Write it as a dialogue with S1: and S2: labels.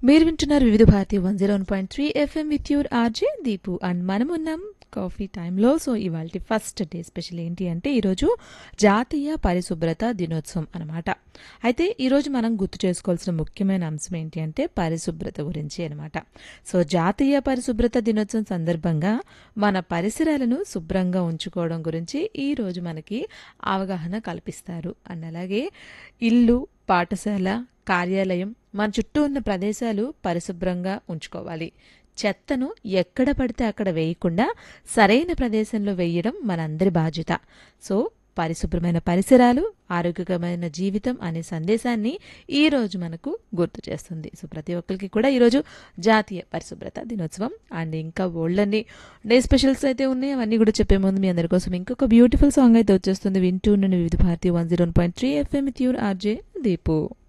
S1: మీరు వింటున్నారు Vividh Bharati one zero one point three FM with your RJ Deepu and మనం ఉన్నాం కాఫీ టైంలో సో ఇవాళ ఫస్ట్ డే స్పెషల్ ఏంటి అంటే ఈరోజు జాతీయ పరిశుభ్రత దినోత్సవం అనమాట అయితే ఈరోజు మనం గుర్తు చేసుకోవాల్సిన ముఖ్యమైన అంశం ఏంటి అంటే పరిశుభ్రత గురించి అనమాట సో జాతీయ పరిశుభ్రత దినోత్సవం సందర్భంగా మన పరిసరాలను శుభ్రంగా ఉంచుకోవడం గురించి ఈ రోజు మనకి అవగాహన కల్పిస్తారు అండ్ అలాగే ఇల్లు పాఠశాల కార్యాలయం మన చుట్టూ ఉన్న ప్రదేశాలు పరిశుభ్రంగా ఉంచుకోవాలి చెత్తను ఎక్కడ పడితే అక్కడ వేయకుండా సరైన ప్రదేశంలో వేయడం మనందరి బాధ్యత సో పరిశుభ్రమైన పరిసరాలు ఆరోగ్యకరమైన జీవితం అనే సందేశాన్ని ఈ రోజు మనకు గుర్తు చేస్తుంది సో ప్రతి ఒక్కరికి కూడా ఈరోజు జాతీయ పరిశుభ్రత దినోత్సవం అండ్ ఇంకా ఓల్డన్ని డే స్పెషల్స్ అయితే ఉన్నాయి అవన్నీ కూడా చెప్పే ముందు మీ అందరి కోసం ఇంకొక బ్యూటిఫుల్ సాంగ్ అయితే వచ్చేస్తుంది వింటూ ఉండండి Vividh Bharati one zero point three FM with your RJ Deepu